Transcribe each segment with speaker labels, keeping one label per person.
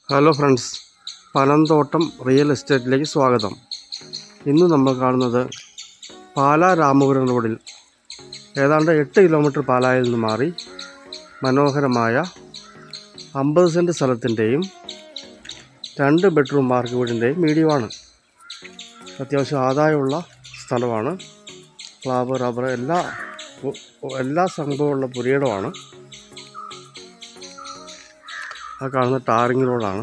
Speaker 1: hello friends Panamthottam real എസ്റ്റേറ്റിലേക്ക് സ്വാഗതം ഇന്ന് നമ്മൾ കാണുന്നത് പാലാ രാമപുരം റോഡിൽ ഏതാണ്ട് എട്ട് കിലോമീറ്റർ പാലായിൽ നിന്ന് മാറി മനോഹരമായ അമ്പത് സെൻറ്റ് സ്ഥലത്തിൻ്റെയും രണ്ട് ബെഡ്റൂം മാർക്ക് വീടിൻ്റെയും മീഡിയമാണ് അത്യാവശ്യം ആദായമുള്ള സ്ഥലമാണ് പ്ലാവ് റബ്ബർ എല്ലാ എല്ലാ സംഭവമുള്ള പുരയിടമാണ് ആ കാണുന്ന ടാറിങ് റോഡാണ്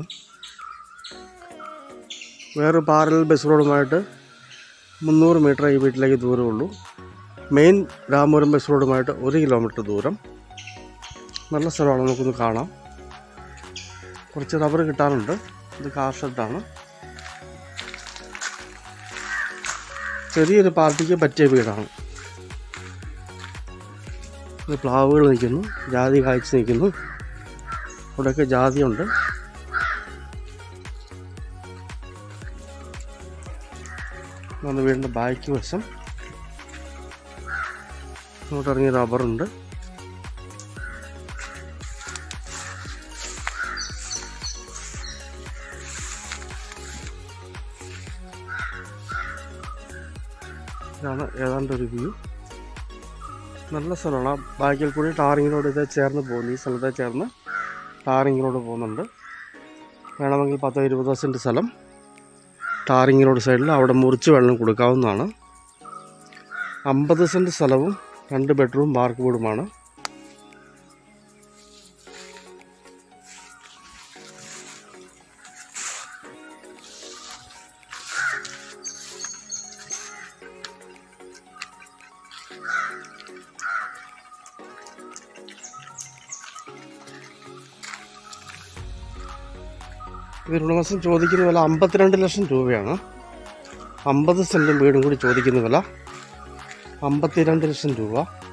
Speaker 1: വേറെ പാരൽ ബസ് റോഡുമായിട്ട് മുന്നൂറ് മീറ്റർ ഈ വീട്ടിലേക്ക് ദൂരമുള്ളൂ മെയിൻ രാമപുരം ബസ് റോഡുമായിട്ട് ഒരു കിലോമീറ്റർ ദൂരം നല്ല സ്ഥലമാണ് നമുക്കൊന്ന് കാണാം കുറച്ച് റബ്ബർ കിട്ടാനുണ്ട് ഇത് കാർ ഷെഡാണ് ചെറിയൊരു പാർട്ടിക്ക് പറ്റിയ വീടാണ് ഇത് പ്ലാവുകൾ നിൽക്കുന്നു ജാതി കായ്ച്ച് നിൽക്കുന്നു ഇവിടെയൊക്കെ ജാതിയുണ്ട് നമ്മുടെ വീടിൻ്റെ ബാക്ക് വശം ഇങ്ങോട്ട് ഇറങ്ങിയ റബ്ബറുണ്ട് ഇതാണ് ഏതാണ്ട് ഒരു വ്യൂ നല്ല സ്ഥലമാണ് ആ ബാക്കിൽ കൂടി ടാറിങ് റോഡ് ഇത് ചേർന്ന് പോകുന്നു ഈ സ്ഥലത്തെ ചേർന്ന് ടാറിങ് റോഡ് പോകുന്നുണ്ട് വേണമെങ്കിൽ പത്തോ ഇരുപതോ സെൻറ്റ് സ്ഥലം ടാറിങ് റോഡ് സൈഡിൽ അവിടെ മുറിച്ച് വെള്ളം കൊടുക്കാവുന്നതാണ് അമ്പത് സെൻറ്റ് സ്ഥലവും രണ്ട് ബെഡ്റൂം ബാർക്ക് വീടുമാണ് ഇതിനുടമസ്ഥൻ ചോദിക്കുന്ന വില അമ്പത്തിരണ്ട് ലക്ഷം രൂപയാണ് അമ്പത് സെൻറ്റും വീടും കൂടി ചോദിക്കുന്ന വില അമ്പത്തിരണ്ട് ലക്ഷം രൂപ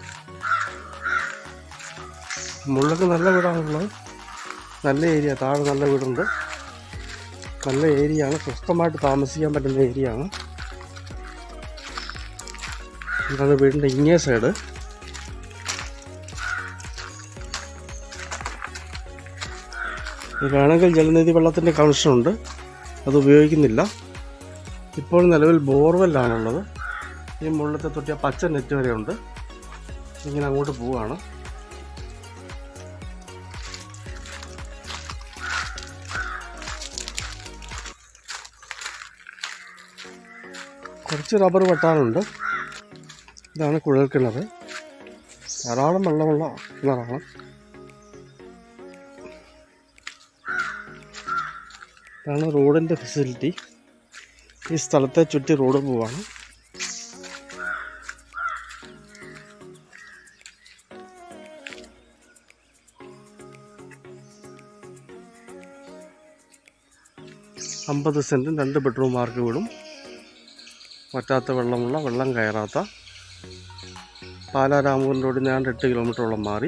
Speaker 1: മുള്ളൊക്കെ നല്ല വീടാണുള്ളത് നല്ല ഏരിയ താഴെ നല്ല വീടുണ്ട് നല്ല ഏരിയയാണ് സ്വസ്ഥമായിട്ട് താമസിക്കാൻ പറ്റുന്ന ഏരിയയാണ് ഇതാണ് വീടിൻ്റെ ഇങ്ങേ സൈഡ് വേണമെങ്കിൽ ജലനിധി വെള്ളത്തിൻ്റെ കണക്ഷനുണ്ട് അത് ഉപയോഗിക്കുന്നില്ല ഇപ്പോൾ നിലവിൽ ബോർവെല്ലാണുള്ളത് ഈ മുള്ളത്തെ തൊട്ടിയ പച്ച നെറ്റ് വരെ ഉണ്ട് ഇങ്ങനെ അങ്ങോട്ട് പോവാണ് കുറച്ച് റബ്ബർ വെട്ടാനുണ്ട് ഇതാണ് കുഴൽ കിണർ ധാരാളം വെള്ളമുള്ള കിണറാണ് ഇതാണ് റോഡിൻ്റെ ഫെസിലിറ്റി ഈ സ്ഥലത്തെ ചുറ്റി റോഡ് പോവാണ് അമ്പത് സെൻറ്റും രണ്ട് ബെഡ്റൂം മാർക്ക് വീടും വറ്റാത്ത വെള്ളമുള്ള വെള്ളം കയറാത്ത പാലാരാമപുരം റോഡിൽ ഞാൻ എട്ട് കിലോമീറ്ററോളം മാറി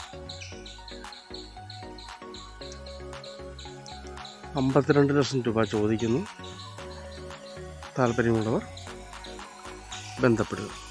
Speaker 1: അമ്പത്തിരണ്ട് ലക്ഷം രൂപ ചോദിക്കുന്നു താല്പര്യമുള്ളവർ ബന്ധപ്പെടുക